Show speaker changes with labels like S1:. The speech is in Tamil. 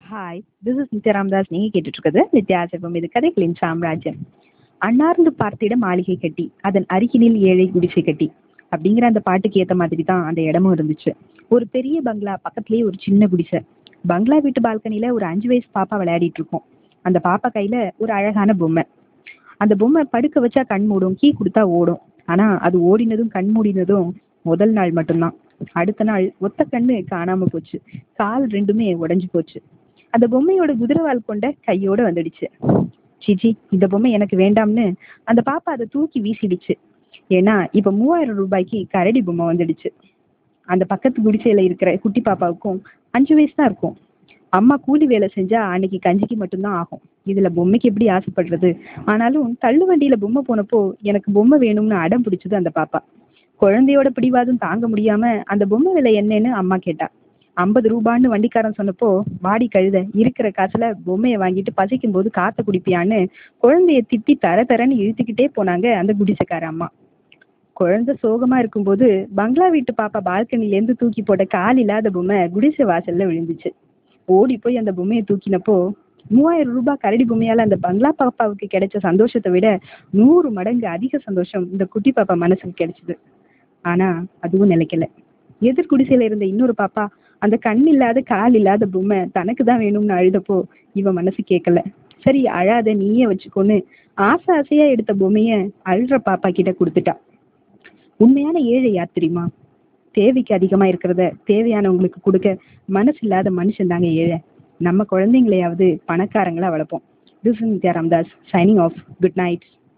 S1: hi this is Nithya Ramadas நீங்கள் கேட்டுட்டு இருக்கிறது நித்யா செல்வம் இது கதைகளின் சாம்ராஜ்யம் அன்னார்ந்து பார்த்திட மாளிகை கட்டி அதன் அருகினில் ஏழை குடிசை கட்டி அப்படிங்கிற அந்த பாட்டுக்கு ஏற்ற மாதிரி தான் அந்த இடமும் இருந்துச்சு ஒரு பெரிய பங்களா பக்கத்துலேயே ஒரு சின்ன குடிசை பங்களா வீட்டு பால்கனியில் ஒரு அஞ்சு வயசு பாப்பா விளையாடிட்டு இருக்கோம் அந்த பாப்பா கையில் ஒரு அழகான பொம்மை அந்த பொம்மை படுக்க வச்சா கண் மூடும் கீ கொடுத்தா ஓடும் ஆனால் அது ஓடினதும் கண் மூடினதும் முதல் நாள் மட்டும்தான் அடுத்த நாள் ஒத்த கண்ணு காணாம போச்சு கால் ரெண்டுமே உடைஞ்சு போச்சு அந்த பொம்மையோட குதிரவால் கொண்ட கையோட வந்துடுச்சு சிச்சி இந்த பொம்மை எனக்கு வேண்டாம்னு அந்த பாப்பா அதை தூக்கி வீசிடுச்சு ஏன்னா இப்ப மூவாயிரம் ரூபாய்க்கு கரடி பொம்மை வந்துடுச்சு அந்த பக்கத்து குடிசையில இருக்கிற குட்டி பாப்பாவுக்கும் அஞ்சு வயசு தான் இருக்கும் அம்மா கூலி வேலை செஞ்சா அன்னைக்கு கஞ்சிக்கு மட்டும்தான் ஆகும் இதுல பொம்மைக்கு எப்படி ஆசைப்படுறது ஆனாலும் தள்ளு வண்டியில பொம்மை போனப்போ எனக்கு பொம்மை வேணும்னு அடம் பிடிச்சது அந்த பாப்பா குழந்தையோட பிடிவாதம் தாங்க முடியாம அந்த பொம்மை விலை என்னன்னு அம்மா கேட்டா ஐம்பது ரூபான்னு வண்டிக்காரன் சொன்னப்போ வாடி கழுத இருக்கிற காசுல பொம்மையை வாங்கிட்டு பசிக்கும் போது காத்த குடிப்பியான்னு குழந்தைய திட்டி தர தரன்னு இழுத்துக்கிட்டே போனாங்க அந்த குடிசைக்கார அம்மா குழந்தை சோகமா இருக்கும்போது பங்களா வீட்டு பாப்பா பால்கனில இருந்து தூக்கி போட்ட கால் இல்லாத பொம்மை குடிசை வாசல்ல விழுந்துச்சு ஓடி போய் அந்த பொம்மையை தூக்கினப்போ மூவாயிரம் ரூபாய் கரடி பொம்மையால அந்த பங்களா பாப்பாவுக்கு கிடைச்ச சந்தோஷத்தை விட நூறு மடங்கு அதிக சந்தோஷம் இந்த குட்டி பாப்பா மனசுக்கு கிடைச்சது ஆனா அதுவும் நிலைக்கல எதிர் குடிசையில இருந்த இன்னொரு பாப்பா அந்த கண் இல்லாத கால் இல்லாத பொம்மை தனக்கு தான் வேணும்னு அழுதப்போ இவ மனசு கேட்கல சரி அழாத நீயே வச்சுக்கோன்னு ஆசை ஆசையா எடுத்த பொம்மைய அழுற பாப்பா கிட்ட கொடுத்துட்டா உண்மையான ஏழை யார் தெரியுமா தேவைக்கு அதிகமா இருக்கிறத தேவையானவங்களுக்கு கொடுக்க மனசு இல்லாத மனுஷன் தாங்க ஏழை நம்ம குழந்தைங்களையாவது பணக்காரங்களா வளர்ப்போம் this is Nithya Ramdas signing off good night